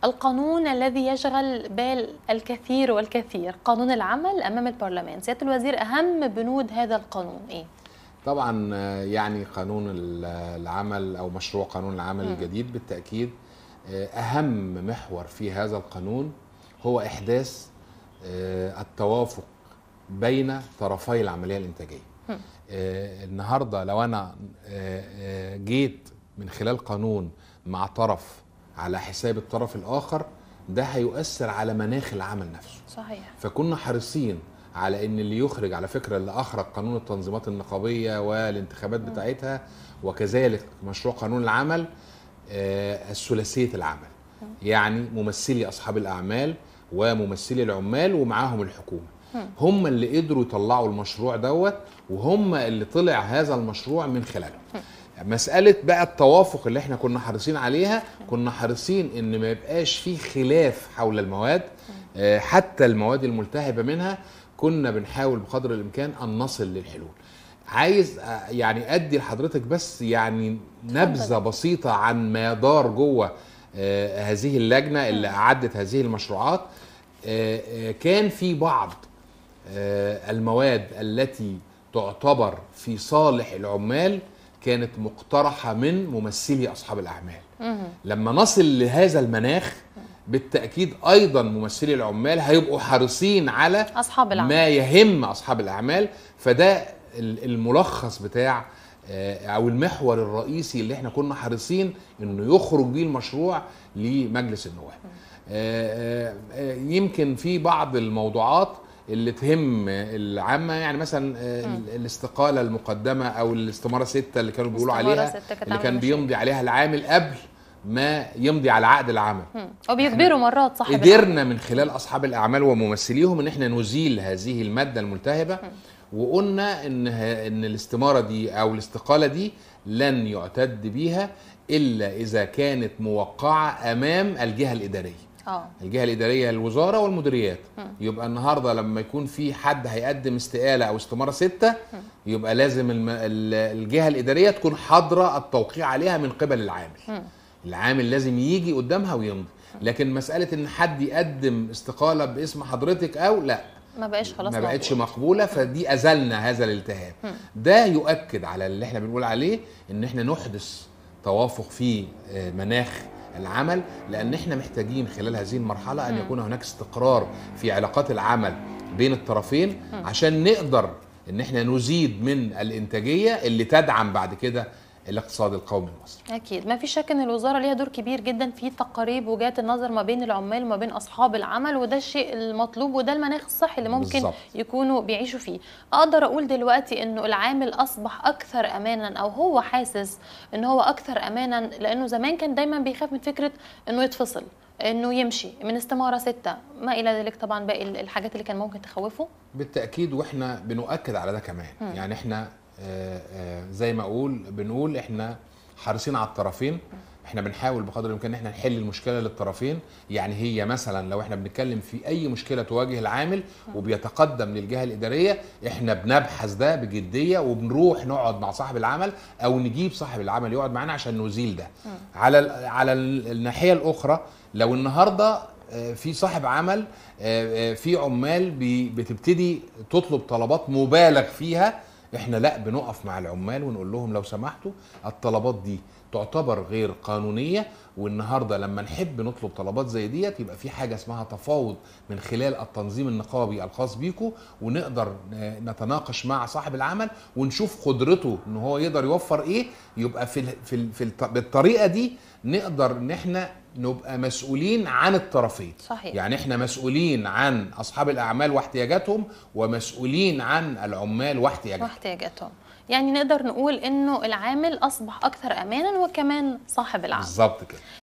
القانون الذي يشغل بال الكثير والكثير قانون العمل امام البرلمان سياده الوزير اهم بنود هذا القانون ايه طبعا يعني قانون العمل او مشروع قانون العمل مم. الجديد بالتاكيد اهم محور في هذا القانون هو احداث آه، التوافق بين طرفي العمليه الانتاجيه مم. آه، النهارده لو انا آه، آه، جيت من خلال قانون مع طرف على حساب الطرف الاخر ده هيؤثر على مناخ العمل نفسه صحيح فكنا حريصين على ان اللي يخرج على فكره اللي اخرج قانون التنظيمات النقابيه والانتخابات بتاعتها وكذلك مشروع قانون العمل آه، الثلاثيه العمل يعني ممثلي اصحاب الاعمال وممثلي العمال ومعاهم الحكومه هم اللي قدروا يطلعوا المشروع دوت وهم اللي طلع هذا المشروع من خلالهم مسألة بقى التوافق اللي احنا كنا حريصين عليها كنا حريصين ان ما يبقاش في خلاف حول المواد آه، حتى المواد الملتهبة منها كنا بنحاول بقدر الامكان ان نصل للحلول عايز آه، يعني ادي لحضرتك بس يعني نبذة بسيطة عن ما دار جوه آه، هذه اللجنة اللي اعدت هذه المشروعات آه، آه، كان في بعض آه، المواد التي تعتبر في صالح العمال كانت مقترحة من ممثلي أصحاب الأعمال مهم. لما نصل لهذا المناخ بالتأكيد أيضا ممثلي العمال هيبقوا حريصين على اصحاب العمل ما يهم أصحاب الأعمال فده ال- الملخص بتاع آه، أو المحور الرئيسي اللي احنا كنا حريصين إنه يخرج بيه المشروع لمجلس النواب آه، آه، آه، يمكن في بعض الموضوعات اللي تهم العامة يعني مثلا آه، الاستقالة المقدمة أو الاستمارة ستة اللي كانوا بيقولوا الاستمارة عليها ستة كانت اللي عاملة كان مشاكل. بيمضي عليها العامل قبل ما يمضي على عقد العمل مم. وبيجبروا مرات صاحب العمل. قدرنا من خلال اصحاب الاعمال وممثليهم ان احنا نزيل هذه الماده الملتهبه وقلنا ان ه- ان الاستماره دي او الاستقاله دي لن يعتد بيها الا اذا كانت موقعه امام الجهه الاداريه اه الجهه الاداريه الوزاره والمديريات يبقى النهارده لما يكون في حد هيقدم استقاله او استماره سته يبقى لازم الم... ال- الجهه الاداريه تكون حاضره التوقيع عليها من قبل العامل العامل لازم يجي قدامها ويمضي لكن مساله ان حد يقدم استقاله باسم حضرتك او لا ما بقاش خلاص ما بقتش موجود. مقبوله فدي ازلنا هذا الالتهاب ده يؤكد على اللي احنا بنقول عليه ان احنا نحدث توافق في آه، مناخ العمل لان احنا محتاجين خلال هذه المرحله ان يكون هناك استقرار في علاقات العمل بين الطرفين عشان نقدر ان احنا نزيد من الانتاجيه اللي تدعم بعد كده الاقتصاد القومي المصري اكيد ما في شك ان الوزاره ليها دور كبير جدا في تقاريب وجهات النظر ما بين العمال وما بين اصحاب العمل وده الشيء المطلوب وده المناخ الصحي اللي ممكن بالظبط. يكونوا بيعيشوا فيه اقدر اقول دلوقتي انه العامل اصبح اكثر امانا او هو حاسس ان هو اكثر امانا لانه زمان كان دايما بيخاف من فكره انه يتفصل انه يمشي من استماره ستة ما الى ذلك طبعا باقي الحاجات اللي كان ممكن تخوفه بالتاكيد واحنا بنؤكد على ده كمان يعني احنا آه، آه، زي ما اقول بنقول احنا حريصين على الطرفين احنا بنحاول بقدر الامكان ان احنا نحل المشكله للطرفين يعني هي مثلا لو احنا بنتكلم في اي مشكله تواجه العامل وبيتقدم للجهه الاداريه احنا بنبحث ده بجديه وبنروح نقعد مع صاحب العمل او نجيب صاحب العمل يقعد معانا عشان نزيل ده على ال- على ال- الناحيه الاخرى لو النهارده آه، في صاحب عمل آه، آه، في عمال بي- بتبتدي تطلب طلبات مبالغ فيها احنا لا بنقف مع العمال ونقول لهم لو سمحتوا الطلبات دي تعتبر غير قانونيه والنهارده لما نحب نطلب طلبات زي ديت يبقى في حاجه اسمها تفاوض من خلال التنظيم النقابي الخاص بيكو ونقدر ن- نتناقش مع صاحب العمل ونشوف قدرته ان هو يقدر يوفر ايه يبقى في ال في, ال في الط- بالطريقه دي نقدر ان احنا نبقى مسؤولين عن الطرفين صحيح. يعني احنا مسؤولين عن اصحاب الاعمال واحتياجاتهم ومسؤولين عن العمال واحتياجاتهم واحتياجاتهم يعني نقدر نقول انه العامل اصبح اكثر امانا وكمان صاحب العمل بالظبط كده